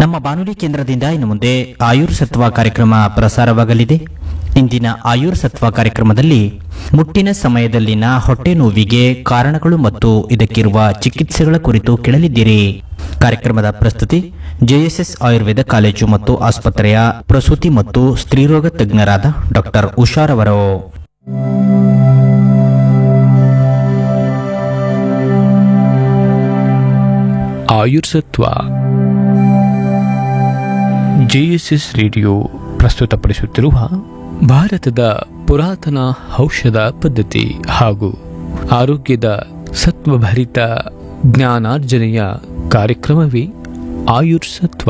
ನಮ್ಮ ಬಾನುಲಿ ಕೇಂದ್ರದಿಂದ ಇನ್ನು ಮುಂದೆ ಆಯುರ್ ಸತ್ವ ಕಾರ್ಯಕ್ರಮ ಪ್ರಸಾರವಾಗಲಿದೆ ಇಂದಿನ ಆಯುರ್ ಸತ್ವ ಕಾರ್ಯಕ್ರಮದಲ್ಲಿ ಮುಟ್ಟಿನ ಸಮಯದಲ್ಲಿನ ಹೊಟ್ಟೆ ನೋವಿಗೆ ಕಾರಣಗಳು ಮತ್ತು ಇದಕ್ಕಿರುವ ಚಿಕಿತ್ಸೆಗಳ ಕುರಿತು ಕೇಳಲಿದ್ದೀರಿ ಕಾರ್ಯಕ್ರಮದ ಪ್ರಸ್ತುತಿ ಜೆಎಸ್ಎಸ್ ಆಯುರ್ವೇದ ಕಾಲೇಜು ಮತ್ತು ಆಸ್ಪತ್ರೆಯ ಪ್ರಸೂತಿ ಮತ್ತು ಸ್ತ್ರೀರೋಗ ತಜ್ಞರಾದ ಡಾಕ್ಟರ್ ಉಷಾರವರು ಆಯುರ್ಸತ್ವ ಜೆಎಸ್ಎಸ್ ರೇಡಿಯೋ ಪ್ರಸ್ತುತಪಡಿಸುತ್ತಿರುವ ಭಾರತದ ಪುರಾತನ ಔಷಧ ಪದ್ಧತಿ ಹಾಗೂ ಆರೋಗ್ಯದ ಸತ್ವಭರಿತ ಜ್ಞಾನಾರ್ಜನೆಯ ಕಾರ್ಯಕ್ರಮವೇ Ayursatva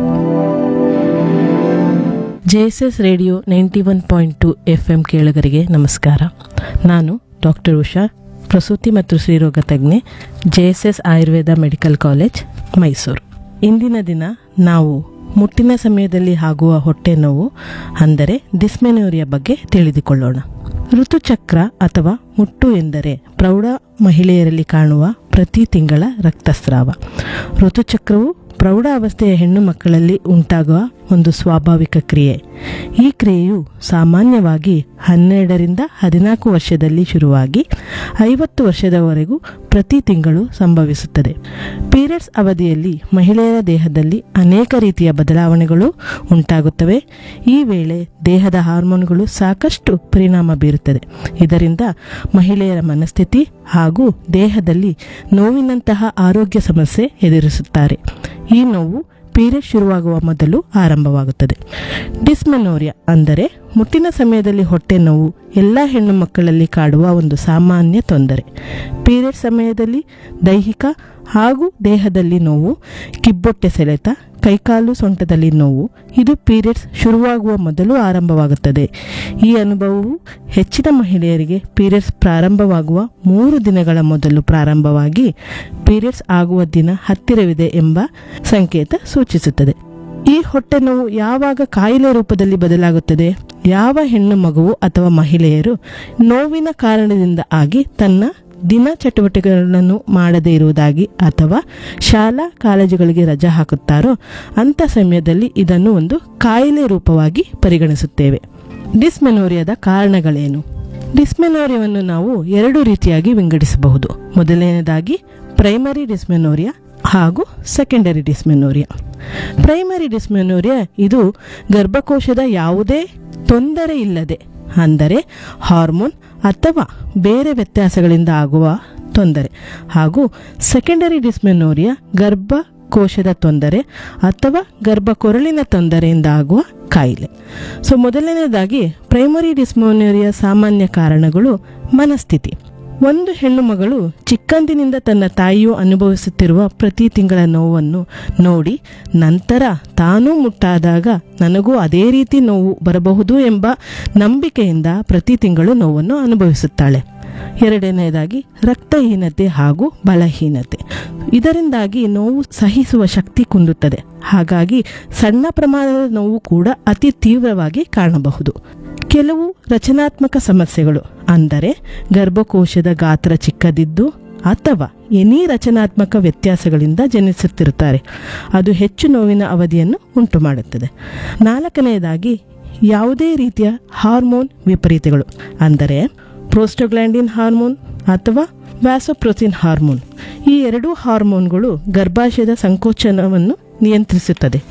JSS radio ninety one point two F M ಕೇಳುಗರಿಗೆ ನಮಸ್ಕಾರ ನಾನು ಡಾಕ್ಟರ್ ಉಷಾ ಪ್ರಸೂತಿ ಮತ್ತು ಸ್ತ್ರೀರೋಗ ತಜ್ಞೆ JSS Ayurveda medical college Mysuru ಇಂದಿನ ದಿನ ನಾವು ಮುಟ್ಟಿನ ಸಮಯದಲ್ಲಿ ಆಗುವ ಹೊಟ್ಟೆ ನೋವು ಅಂದರೆ ಡಿಸ್ಮೆನೋರಿಯ ಬಗ್ಗೆ ತಿಳಿದುಕೊಳ್ಳೋಣ ಋತುಚಕ್ರ ಅಥವಾ ಮುಟ್ಟು ಎಂದರೆ ಪ್ರೌಢ ಮಹಿಳೆಯರಲ್ಲಿ ಕಾಣುವ ಪ್ರತಿ ತಿಂಗಳ ರಕ್ತಸ್ರಾವ ಋತುಚಕ್ರವು ಪ್ರೌಢ ಅವಸ್ಥೆಯ ಹೆಣ್ಣು ಮಕ್ಕಳಲ್ಲಿ ಉಂಟಾಗುವ ಒಂದು ಸ್ವಾಭಾವಿಕ ಕ್ರಿಯೆ ಈ ಕ್ರಿಯೆಯು ಸಾಮಾನ್ಯವಾಗಿ ಹನ್ನೆರಡರಿಂದ ಹದಿನಾಲ್ಕು ವರ್ಷದಲ್ಲಿ ಶುರುವಾಗಿ ಐವತ್ತು ವರ್ಷದವರೆಗೂ ಪ್ರತಿ ತಿಂಗಳು ಸಂಭವಿಸುತ್ತದೆ ಪೀರಿಯಡ್ಸ್ ಅವಧಿಯಲ್ಲಿ ಮಹಿಳೆಯರ ದೇಹದಲ್ಲಿ ಅನೇಕ ರೀತಿಯ ಬದಲಾವಣೆಗಳು ಉಂಟಾಗುತ್ತವೆ ಈ ವೇಳೆ ದೇಹದ ಹಾರ್ಮೋನ್ಗಳು ಸಾಕಷ್ಟು ಪರಿಣಾಮ ಬೀರುತ್ತದೆ ಇದರಿಂದ ಮಹಿಳೆಯರ ಮನಸ್ಥಿತಿ ಹಾಗೂ ದೇಹದಲ್ಲಿ ನೋವಿನಂತಹ ಆರೋಗ್ಯ ಸಮಸ್ಯೆ ಎದುರಿಸುತ್ತಾರೆ ಈ ನೋವು ಪೀರಿಯಡ್ ಶುರುವಾಗುವ ಮೊದಲು ಆರಂಭವಾಗುತ್ತದೆ ಡಿಸ್ಮೆನೋರಿಯಾ ಅಂದರೆ ಮುಟ್ಟಿನ ಸಮಯದಲ್ಲಿ ಹೊಟ್ಟೆ ನೋವು ಎಲ್ಲ ಹೆಣ್ಣು ಮಕ್ಕಳಲ್ಲಿ ಕಾಡುವ ಒಂದು ಸಾಮಾನ್ಯ ತೊಂದರೆ ಪೀರಿಯಡ್ ಸಮಯದಲ್ಲಿ ದೈಹಿಕ ಹಾಗೂ ದೇಹದಲ್ಲಿ ನೋವು ಕಿಬ್ಬೊಟ್ಟೆ ಸೆಳೆತ ಕೈಕಾಲು ಸೊಂಟದಲ್ಲಿ ನೋವು ಇದು ಪೀರಿಯಡ್ಸ್ ಶುರುವಾಗುವ ಮೊದಲು ಆರಂಭವಾಗುತ್ತದೆ ಈ ಅನುಭವವು ಹೆಚ್ಚಿನ ಮಹಿಳೆಯರಿಗೆ ಪೀರಿಯಡ್ಸ್ ಪ್ರಾರಂಭವಾಗುವ ಮೂರು ದಿನಗಳ ಮೊದಲು ಪ್ರಾರಂಭವಾಗಿ ಪೀರಿಯಡ್ಸ್ ಆಗುವ ದಿನ ಹತ್ತಿರವಿದೆ ಎಂಬ ಸಂಕೇತ ಸೂಚಿಸುತ್ತದೆ ಈ ಹೊಟ್ಟೆ ನೋವು ಯಾವಾಗ ಕಾಯಿಲೆ ರೂಪದಲ್ಲಿ ಬದಲಾಗುತ್ತದೆ ಯಾವ ಹೆಣ್ಣು ಮಗುವು ಅಥವಾ ಮಹಿಳೆಯರು ನೋವಿನ ಕಾರಣದಿಂದ ಆಗಿ ತನ್ನ ದಿನ ಚಟುವಟಿಕೆಗಳನ್ನು ಮಾಡದೇ ಇರುವುದಾಗಿ ಅಥವಾ ಶಾಲಾ ಕಾಲೇಜುಗಳಿಗೆ ರಜೆ ಹಾಕುತ್ತಾರೋ ಅಂಥ ಸಮಯದಲ್ಲಿ ಇದನ್ನು ಒಂದು ಕಾಯಿಲೆ ರೂಪವಾಗಿ ಪರಿಗಣಿಸುತ್ತೇವೆ ಡಿಸ್ಮೆನೋರಿಯಾದ ಕಾರಣಗಳೇನು ಡಿಸ್ಮೆನೋರಿಯಾವನ್ನು ನಾವು ಎರಡು ರೀತಿಯಾಗಿ ವಿಂಗಡಿಸಬಹುದು ಮೊದಲನೇದಾಗಿ ಪ್ರೈಮರಿ ಡಿಸ್ಮೆನೋರಿಯಾ ಹಾಗೂ ಸೆಕೆಂಡರಿ ಡಿಸ್ಮೆನೋರಿಯಾ ಪ್ರೈಮರಿ ಡಿಸ್ಮೆನೋರಿಯಾ ಇದು ಗರ್ಭಕೋಶದ ಯಾವುದೇ ತೊಂದರೆ ಇಲ್ಲದೆ ಅಂದರೆ ಹಾರ್ಮೋನ್ ಅಥವಾ ಬೇರೆ ವ್ಯತ್ಯಾಸಗಳಿಂದ ಆಗುವ ತೊಂದರೆ ಹಾಗೂ ಸೆಕೆಂಡರಿ ಡಿಸ್ಮೆನೋರಿಯಾ ಗರ್ಭಕೋಶದ ತೊಂದರೆ ಅಥವಾ ಗರ್ಭಕೊರಳಿನ ತೊಂದರೆಯಿಂದ ಆಗುವ ಕಾಯಿಲೆ ಸೊ ಮೊದಲನೇದಾಗಿ ಪ್ರೈಮರಿ ಡಿಸ್ಮೆನೋರಿಯಾ ಸಾಮಾನ್ಯ ಕಾರಣಗಳು ಮನಸ್ಥಿತಿ ಒಂದು ಹೆಣ್ಣು ಮಗಳು ಚಿಕ್ಕಂದಿನಿಂದ ತನ್ನ ತಾಯಿಯು ಅನುಭವಿಸುತ್ತಿರುವ ಪ್ರತಿ ತಿಂಗಳ ನೋವನ್ನು ನೋಡಿ ನಂತರ ತಾನೂ ಮುಟ್ಟಾದಾಗ ನನಗೂ ಅದೇ ರೀತಿ ನೋವು ಬರಬಹುದು ಎಂಬ ನಂಬಿಕೆಯಿಂದ ಪ್ರತಿ ತಿಂಗಳು ನೋವನ್ನು ಅನುಭವಿಸುತ್ತಾಳೆ ಎರಡನೆಯದಾಗಿ ರಕ್ತಹೀನತೆ ಹಾಗೂ ಬಲಹೀನತೆ ಇದರಿಂದಾಗಿ ನೋವು ಸಹಿಸುವ ಶಕ್ತಿ ಕುಂದುತ್ತದೆ ಹಾಗಾಗಿ ಸಣ್ಣ ಪ್ರಮಾಣದ ನೋವು ಕೂಡ ಅತಿ ತೀವ್ರವಾಗಿ ಕಾಣಬಹುದು ಕೆಲವು ರಚನಾತ್ಮಕ ಸಮಸ್ಯೆಗಳು ಅಂದರೆ ಗರ್ಭಕೋಶದ ಗಾತ್ರ ಚಿಕ್ಕದಿದ್ದು ಅಥವಾ ಎನಿ ರಚನಾತ್ಮಕ ವ್ಯತ್ಯಾಸಗಳಿಂದ ಜನಿಸುತ್ತಿರುತ್ತಾರೆ ಅದು ಹೆಚ್ಚು ನೋವಿನ ಅವಧಿಯನ್ನು ಉಂಟು ಮಾಡುತ್ತದೆ ನಾಲ್ಕನೆಯದಾಗಿ ಯಾವುದೇ ರೀತಿಯ ಹಾರ್ಮೋನ್ ವಿಪರೀತಗಳು ಅಂದರೆ ಪ್ರೋಸ್ಟೋಗ್ಲ್ಯಾಂಡಿನ್ ಹಾರ್ಮೋನ್ ಅಥವಾ ವ್ಯಾಸೋಪ್ರೋಸಿನ್ ಹಾರ್ಮೋನ್ ಈ ಎರಡೂ ಹಾರ್ಮೋನ್ಗಳು ಗರ್ಭಾಶಯದ ಸಂಕೋಚನವನ್ನು ನಿಯಂತ್ರಿಸುತ್ತದೆ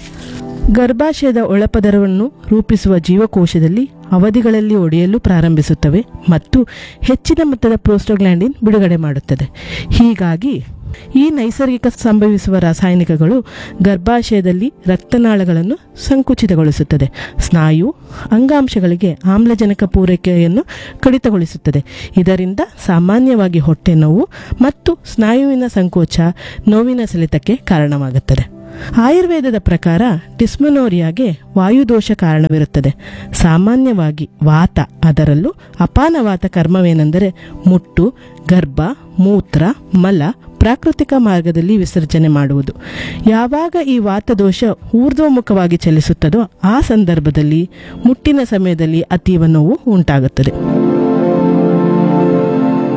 ಗರ್ಭಾಶಯದ ಒಳಪದರವನ್ನು ರೂಪಿಸುವ ಜೀವಕೋಶದಲ್ಲಿ ಅವಧಿಗಳಲ್ಲಿ ಒಡೆಯಲು ಪ್ರಾರಂಭಿಸುತ್ತವೆ ಮತ್ತು ಹೆಚ್ಚಿನ ಮೊತ್ತದ ಪ್ರೋಸ್ಟೋಗ್ಲ್ಯಾಂಡಿನ್ ಬಿಡುಗಡೆ ಮಾಡುತ್ತದೆ ಹೀಗಾಗಿ ಈ ನೈಸರ್ಗಿಕ ಸಂಭವಿಸುವ ರಾಸಾಯನಿಕಗಳು ಗರ್ಭಾಶಯದಲ್ಲಿ ರಕ್ತನಾಳಗಳನ್ನು ಸಂಕುಚಿತಗೊಳಿಸುತ್ತದೆ ಸ್ನಾಯು ಅಂಗಾಂಶಗಳಿಗೆ ಆಮ್ಲಜನಕ ಪೂರೈಕೆಯನ್ನು ಕಡಿತಗೊಳಿಸುತ್ತದೆ ಇದರಿಂದ ಸಾಮಾನ್ಯವಾಗಿ ಹೊಟ್ಟೆ ನೋವು ಮತ್ತು ಸ್ನಾಯುವಿನ ಸಂಕೋಚ ನೋವಿನ ಸೆಳೆತಕ್ಕೆ ಕಾರಣವಾಗುತ್ತದೆ ಆಯುರ್ವೇದದ ಪ್ರಕಾರ ಡಿಸ್ಮನೋರಿಯಾಗೆ ವಾಯುದೋಷ ಕಾರಣವಿರುತ್ತದೆ ಸಾಮಾನ್ಯವಾಗಿ ವಾತ ಅದರಲ್ಲೂ ಅಪಾನವಾತ ಕರ್ಮವೇನೆಂದರೆ ಮುಟ್ಟು ಗರ್ಭ ಮೂತ್ರ ಮಲ ಪ್ರಾಕೃತಿಕ ಮಾರ್ಗದಲ್ಲಿ ವಿಸರ್ಜನೆ ಮಾಡುವುದು ಯಾವಾಗ ಈ ವಾತದೋಷ ಊರ್ಧ್ವಮುಖವಾಗಿ ಚಲಿಸುತ್ತದೋ ಆ ಸಂದರ್ಭದಲ್ಲಿ ಮುಟ್ಟಿನ ಸಮಯದಲ್ಲಿ ಅತೀವ ನೋವು ಉಂಟಾಗುತ್ತದೆ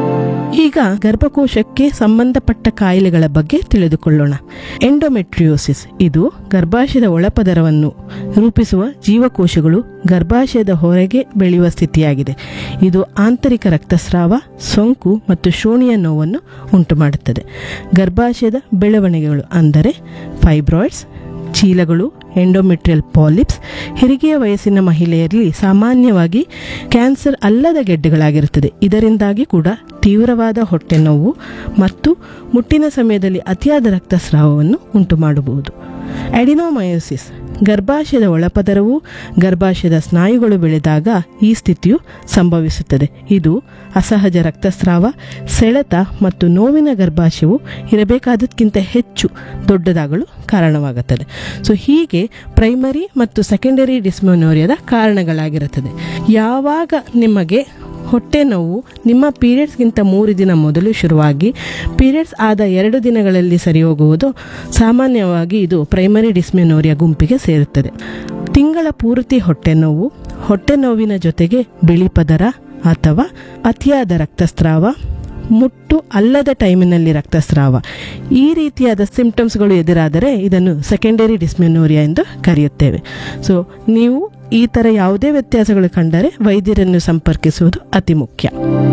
ಈಗ ಗರ್ಭಕೋಶಕ್ಕೆ ಸಂಬಂಧಪಟ್ಟ ಕಾಯಿಲೆಗಳ ಬಗ್ಗೆ ತಿಳಿದುಕೊಳ್ಳೋಣ ಎಂಡೋಮೆಟ್ರಿಯೋಸಿಸ್ ಇದು ಗರ್ಭಾಶಯದ ಒಳಪದರವನ್ನು ರೂಪಿಸುವ ಜೀವಕೋಶಗಳು ಗರ್ಭಾಶಯದ ಹೊರಗೆ ಬೆಳೆಯುವ ಸ್ಥಿತಿಯಾಗಿದೆ ಇದು ಆಂತರಿಕ ರಕ್ತಸ್ರಾವ ಸೋಂಕು ಮತ್ತು ಶೋಣಿಯ ನೋವನ್ನು ಉಂಟುಮಾಡುತ್ತದೆ ಗರ್ಭಾಶಯದ ಬೆಳವಣಿಗೆಗಳು ಅಂದರೆ ಫೈಬ್ರಾಯ್ಡ್ಸ್ ಚೀಲಗಳು ಎಂಡೋಮೆಟ್ರಿಯಲ್ ಪಾಲಿಪ್ಸ್ ಹೆರಿಗೆಯ ವಯಸ್ಸಿನ ಮಹಿಳೆಯರಲ್ಲಿ ಸಾಮಾನ್ಯವಾಗಿ ಕ್ಯಾನ್ಸರ್ ಅಲ್ಲದ ಗೆಡ್ಡೆಗಳಾಗಿರುತ್ತದೆ ಇದರಿಂದಾಗಿ ಕೂಡ ತೀವ್ರವಾದ ಹೊಟ್ಟೆ ನೋವು ಮತ್ತು ಮುಟ್ಟಿನ ಸಮಯದಲ್ಲಿ ಅತಿಯಾದ ರಕ್ತಸ್ರಾವವನ್ನು ಉಂಟು ಮಾಡಬಹುದು ಅಡಿನೋಮಯೋಸಿಸ್ ಗರ್ಭಾಶಯದ ಒಳಪದರವು ಗರ್ಭಾಶಯದ ಸ್ನಾಯುಗಳು ಬೆಳೆದಾಗ ಈ ಸ್ಥಿತಿಯು ಸಂಭವಿಸುತ್ತದೆ ಇದು ಅಸಹಜ ರಕ್ತಸ್ರಾವ ಸೆಳೆತ ಮತ್ತು ನೋವಿನ ಗರ್ಭಾಶಯವು ಇರಬೇಕಾದಕ್ಕಿಂತ ಹೆಚ್ಚು ದೊಡ್ಡದಾಗಲು ಕಾರಣವಾಗುತ್ತದೆ ಸೊ ಹೀಗೆ ಪ್ರೈಮರಿ ಮತ್ತು ಸೆಕೆಂಡರಿ ಡಿಸ್ಮೋನೋರಿಯಾದ ಕಾರಣಗಳಾಗಿರುತ್ತದೆ ಯಾವಾಗ ನಿಮಗೆ ಹೊಟ್ಟೆ ನೋವು ನಿಮ್ಮ ಪೀರಿಯಡ್ಸ್ಗಿಂತ ಮೂರು ದಿನ ಮೊದಲು ಶುರುವಾಗಿ ಪೀರಿಯಡ್ಸ್ ಆದ ಎರಡು ದಿನಗಳಲ್ಲಿ ಸರಿ ಹೋಗುವುದು ಸಾಮಾನ್ಯವಾಗಿ ಇದು ಪ್ರೈಮರಿ ಡಿಸ್ಮೆನೋರಿಯಾ ಗುಂಪಿಗೆ ಸೇರುತ್ತದೆ ತಿಂಗಳ ಪೂರ್ತಿ ಹೊಟ್ಟೆ ನೋವು ಹೊಟ್ಟೆ ನೋವಿನ ಜೊತೆಗೆ ಬಿಳಿ ಪದರ ಅಥವಾ ಅತಿಯಾದ ರಕ್ತಸ್ರಾವ ಮುಟ್ಟು ಅಲ್ಲದ ಟೈಮಿನಲ್ಲಿ ರಕ್ತಸ್ರಾವ ಈ ರೀತಿಯಾದ ಸಿಂಪ್ಟಮ್ಸ್ಗಳು ಎದುರಾದರೆ ಇದನ್ನು ಸೆಕೆಂಡರಿ ಡಿಸ್ಮೆನೋರಿಯಾ ಎಂದು ಕರೆಯುತ್ತೇವೆ ಸೊ ನೀವು ಈ ಥರ ಯಾವುದೇ ವ್ಯತ್ಯಾಸಗಳು ಕಂಡರೆ ವೈದ್ಯರನ್ನು ಸಂಪರ್ಕಿಸುವುದು ಅತಿ ಮುಖ್ಯ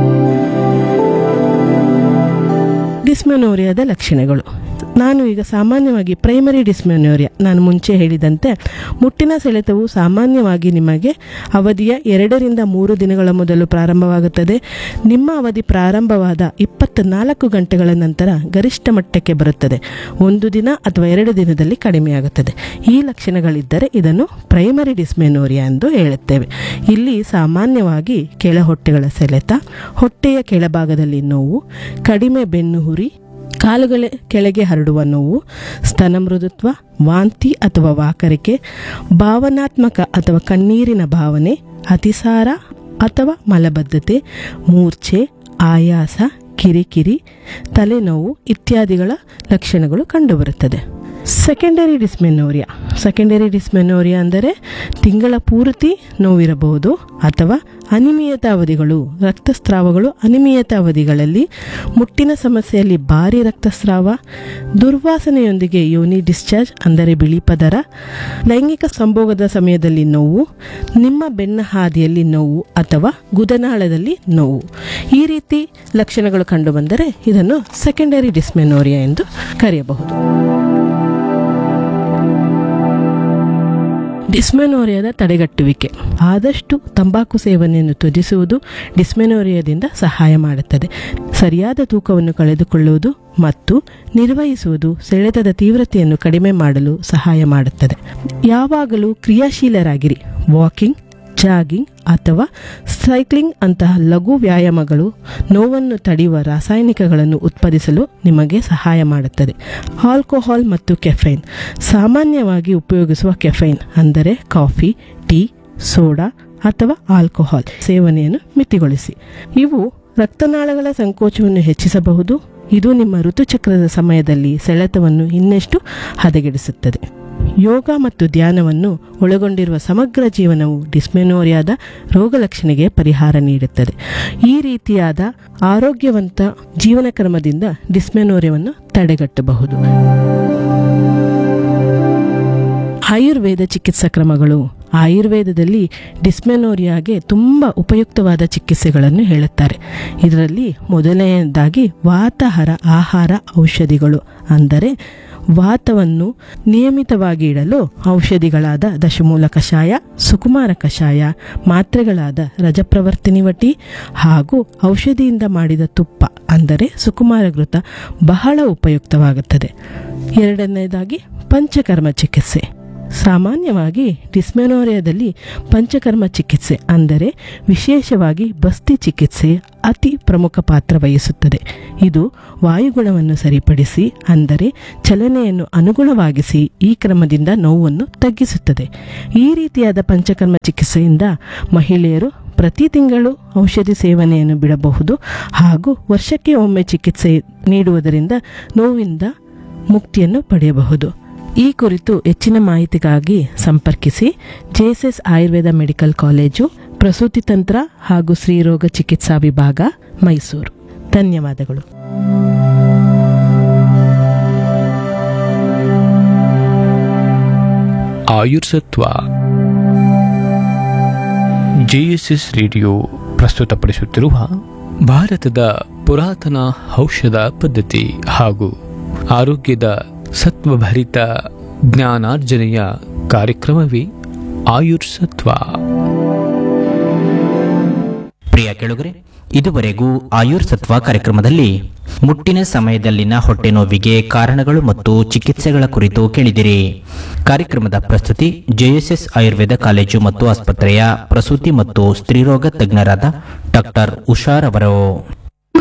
ಡಿಸ್ಮೆನೋರಿಯಾದ ಲಕ್ಷಣಗಳು ನಾನು ಈಗ ಸಾಮಾನ್ಯವಾಗಿ ಪ್ರೈಮರಿ ಡಿಸ್ಮೆನೋರಿಯಾ ನಾನು ಮುಂಚೆ ಹೇಳಿದಂತೆ ಮುಟ್ಟಿನ ಸೆಳೆತವು ಸಾಮಾನ್ಯವಾಗಿ ನಿಮಗೆ ಅವಧಿಯ ಎರಡರಿಂದ ಮೂರು ದಿನಗಳ ಮೊದಲು ಪ್ರಾರಂಭವಾಗುತ್ತದೆ ನಿಮ್ಮ ಅವಧಿ ಪ್ರಾರಂಭವಾದ ಇಪ್ಪತ್ನಾಲ್ಕು ಗಂಟೆಗಳ ನಂತರ ಗರಿಷ್ಠ ಮಟ್ಟಕ್ಕೆ ಬರುತ್ತದೆ ಒಂದು ದಿನ ಅಥವಾ ಎರಡು ದಿನದಲ್ಲಿ ಕಡಿಮೆಯಾಗುತ್ತದೆ ಈ ಲಕ್ಷಣಗಳಿದ್ದರೆ ಇದನ್ನು ಪ್ರೈಮರಿ ಡಿಸ್ಮೆನೋರಿಯಾ ಎಂದು ಹೇಳುತ್ತೇವೆ ಇಲ್ಲಿ ಸಾಮಾನ್ಯವಾಗಿ ಕೆಳ ಹೊಟ್ಟೆಗಳ ಸೆಳೆತ ಹೊಟ್ಟೆಯ ಕೆಳಭಾಗದಲ್ಲಿ ನೋವು ಕಡಿಮೆ ಬೆನ್ನು ಹುರಿ ಕಾಲುಗಳ ಕೆಳಗೆ ಹರಡುವ ನೋವು ಸ್ತನ ಮೃದುತ್ವ ವಾಂತಿ ಅಥವಾ ವಾಕರಿಕೆ ಭಾವನಾತ್ಮಕ ಅಥವಾ ಕಣ್ಣೀರಿನ ಭಾವನೆ ಅತಿಸಾರ ಅಥವಾ ಮಲಬದ್ಧತೆ ಮೂರ್ಛೆ ಆಯಾಸ ಕಿರಿಕಿರಿ ತಲೆನೋವು ಇತ್ಯಾದಿಗಳ ಲಕ್ಷಣಗಳು ಕಂಡುಬರುತ್ತದೆ ಸೆಕೆಂಡರಿ ಡಿಸ್ಮೆನೋರಿಯಾ ಸೆಕೆಂಡರಿ ಡಿಸ್ಮೆನೋರಿಯಾ ಅಂದರೆ ತಿಂಗಳ ಪೂರ್ತಿ ನೋವಿರಬಹುದು ಅಥವಾ ಅನಿಮಿಯತ ಅವಧಿಗಳು ರಕ್ತಸ್ರಾವಗಳು ಅನಿಮಿಯತ ಅವಧಿಗಳಲ್ಲಿ ಮುಟ್ಟಿನ ಸಮಸ್ಯೆಯಲ್ಲಿ ಭಾರಿ ರಕ್ತಸ್ರಾವ ದುರ್ವಾಸನೆಯೊಂದಿಗೆ ಯೋನಿ ಡಿಸ್ಚಾರ್ಜ್ ಅಂದರೆ ಬಿಳಿ ಪದರ ಲೈಂಗಿಕ ಸಂಭೋಗದ ಸಮಯದಲ್ಲಿ ನೋವು ನಿಮ್ಮ ಬೆನ್ನ ಹಾದಿಯಲ್ಲಿ ನೋವು ಅಥವಾ ಗುದನಾಳದಲ್ಲಿ ನೋವು ಈ ರೀತಿ ಲಕ್ಷಣಗಳು ಕಂಡುಬಂದರೆ ಇದನ್ನು ಸೆಕೆಂಡರಿ ಡಿಸ್ಮೆನೋರಿಯಾ ಎಂದು ಕರೆಯಬಹುದು ಡಿಸ್ಮೆನೋರಿಯಾದ ತಡೆಗಟ್ಟುವಿಕೆ ಆದಷ್ಟು ತಂಬಾಕು ಸೇವನೆಯನ್ನು ತ್ಯಜಿಸುವುದು ಡಿಸ್ಮೆನೋರಿಯಾದಿಂದ ಸಹಾಯ ಮಾಡುತ್ತದೆ ಸರಿಯಾದ ತೂಕವನ್ನು ಕಳೆದುಕೊಳ್ಳುವುದು ಮತ್ತು ನಿರ್ವಹಿಸುವುದು ಸೆಳೆತದ ತೀವ್ರತೆಯನ್ನು ಕಡಿಮೆ ಮಾಡಲು ಸಹಾಯ ಮಾಡುತ್ತದೆ ಯಾವಾಗಲೂ ಕ್ರಿಯಾಶೀಲರಾಗಿರಿ ವಾಕಿಂಗ್ ಜಾಗಿಂಗ್ ಅಥವಾ ಸೈಕ್ಲಿಂಗ್ ಅಂತಹ ಲಘು ವ್ಯಾಯಾಮಗಳು ನೋವನ್ನು ತಡೆಯುವ ರಾಸಾಯನಿಕಗಳನ್ನು ಉತ್ಪಾದಿಸಲು ನಿಮಗೆ ಸಹಾಯ ಮಾಡುತ್ತದೆ ಆಲ್ಕೋಹಾಲ್ ಮತ್ತು ಕೆಫೈನ್ ಸಾಮಾನ್ಯವಾಗಿ ಉಪಯೋಗಿಸುವ ಕೆಫೈನ್ ಅಂದರೆ ಕಾಫಿ ಟೀ ಸೋಡಾ ಅಥವಾ ಆಲ್ಕೋಹಾಲ್ ಸೇವನೆಯನ್ನು ಮಿತಿಗೊಳಿಸಿ ಇವು ರಕ್ತನಾಳಗಳ ಸಂಕೋಚವನ್ನು ಹೆಚ್ಚಿಸಬಹುದು ಇದು ನಿಮ್ಮ ಋತುಚಕ್ರದ ಸಮಯದಲ್ಲಿ ಸೆಳೆತವನ್ನು ಇನ್ನಷ್ಟು ಹದಗೆಡಿಸುತ್ತದೆ ಯೋಗ ಮತ್ತು ಧ್ಯಾನವನ್ನು ಒಳಗೊಂಡಿರುವ ಸಮಗ್ರ ಜೀವನವು ಡಿಸ್ಮೆನೋರಿಯಾದ ರೋಗಲಕ್ಷಣೆಗೆ ಪರಿಹಾರ ನೀಡುತ್ತದೆ ಈ ರೀತಿಯಾದ ಆರೋಗ್ಯವಂತ ಜೀವನ ಕ್ರಮದಿಂದ ಡಿಸ್ಮೆನೋರಿಯಾವನ್ನು ತಡೆಗಟ್ಟಬಹುದು ಆಯುರ್ವೇದ ಚಿಕಿತ್ಸಾ ಕ್ರಮಗಳು ಆಯುರ್ವೇದದಲ್ಲಿ ಡಿಸ್ಮೆನೋರಿಯಾಗೆ ತುಂಬ ಉಪಯುಕ್ತವಾದ ಚಿಕಿತ್ಸೆಗಳನ್ನು ಹೇಳುತ್ತಾರೆ ಇದರಲ್ಲಿ ಮೊದಲನೆಯದಾಗಿ ವಾತಹರ ಆಹಾರ ಔಷಧಿಗಳು ಅಂದರೆ ವಾತವನ್ನು ನಿಯಮಿತವಾಗಿ ಇಡಲು ಔಷಧಿಗಳಾದ ದಶಮೂಲ ಕಷಾಯ ಸುಕುಮಾರ ಕಷಾಯ ಮಾತ್ರೆಗಳಾದ ರಜಪ್ರವರ್ತಿನಿ ವಟಿ ಹಾಗೂ ಔಷಧಿಯಿಂದ ಮಾಡಿದ ತುಪ್ಪ ಅಂದರೆ ಸುಕುಮಾರ ಘೃತ ಬಹಳ ಉಪಯುಕ್ತವಾಗುತ್ತದೆ ಎರಡನೇದಾಗಿ ಪಂಚಕರ್ಮ ಚಿಕಿತ್ಸೆ ಸಾಮಾನ್ಯವಾಗಿ ಡಿಸ್ಮೆನೋರಿಯಾದಲ್ಲಿ ಪಂಚಕರ್ಮ ಚಿಕಿತ್ಸೆ ಅಂದರೆ ವಿಶೇಷವಾಗಿ ಬಸ್ತಿ ಚಿಕಿತ್ಸೆ ಅತಿ ಪ್ರಮುಖ ಪಾತ್ರ ವಹಿಸುತ್ತದೆ ಇದು ವಾಯುಗುಣವನ್ನು ಸರಿಪಡಿಸಿ ಅಂದರೆ ಚಲನೆಯನ್ನು ಅನುಗುಣವಾಗಿಸಿ ಈ ಕ್ರಮದಿಂದ ನೋವನ್ನು ತಗ್ಗಿಸುತ್ತದೆ ಈ ರೀತಿಯಾದ ಪಂಚಕರ್ಮ ಚಿಕಿತ್ಸೆಯಿಂದ ಮಹಿಳೆಯರು ಪ್ರತಿ ತಿಂಗಳು ಔಷಧಿ ಸೇವನೆಯನ್ನು ಬಿಡಬಹುದು ಹಾಗೂ ವರ್ಷಕ್ಕೆ ಒಮ್ಮೆ ಚಿಕಿತ್ಸೆ ನೀಡುವುದರಿಂದ ನೋವಿಂದ ಮುಕ್ತಿಯನ್ನು ಪಡೆಯಬಹುದು ಈ ಕುರಿತು ಹೆಚ್ಚಿನ ಮಾಹಿತಿಗಾಗಿ ಸಂಪರ್ಕಿಸಿ ಜೆಎಸ್ಎಸ್ ಆಯುರ್ವೇದ ಮೆಡಿಕಲ್ ಕಾಲೇಜು ಪ್ರಸೂತಿ ತಂತ್ರ ಹಾಗೂ ಸ್ತ್ರೀರೋಗ ಚಿಕಿತ್ಸಾ ವಿಭಾಗ ಮೈಸೂರು ಧನ್ಯವಾದಗಳು ಆಯುರ್ಸತ್ವ ಜೆಎಸ್ಎಸ್ ರೇಡಿಯೋ ಪ್ರಸ್ತುತಪಡಿಸುತ್ತಿರುವ ಭಾರತದ ಪುರಾತನ ಔಷಧ ಪದ್ಧತಿ ಹಾಗೂ ಆರೋಗ್ಯದ ಸತ್ವಭರಿತ ಜ್ಞಾನಾರ್ಜನೆಯ ಕಾರ್ಯಕ್ರಮವೇ ಆಯುರ್ಸತ್ವ ಪ್ರಿಯ ಕೆಳುಗರೆ ಇದುವರೆಗೂ ಆಯುರ್ಸತ್ವ ಕಾರ್ಯಕ್ರಮದಲ್ಲಿ ಮುಟ್ಟಿನ ಸಮಯದಲ್ಲಿನ ಹೊಟ್ಟೆ ನೋವಿಗೆ ಕಾರಣಗಳು ಮತ್ತು ಚಿಕಿತ್ಸೆಗಳ ಕುರಿತು ಕೇಳಿದಿರಿ ಕಾರ್ಯಕ್ರಮದ ಪ್ರಸ್ತುತಿ ಜೆಎಸ್ಎಸ್ ಆಯುರ್ವೇದ ಕಾಲೇಜು ಮತ್ತು ಆಸ್ಪತ್ರೆಯ ಪ್ರಸೂತಿ ಮತ್ತು ಸ್ತ್ರೀರೋಗ ತಜ್ಞರಾದ ಡಾಕ್ಟರ್ ಉಷಾರ್ ಅವರು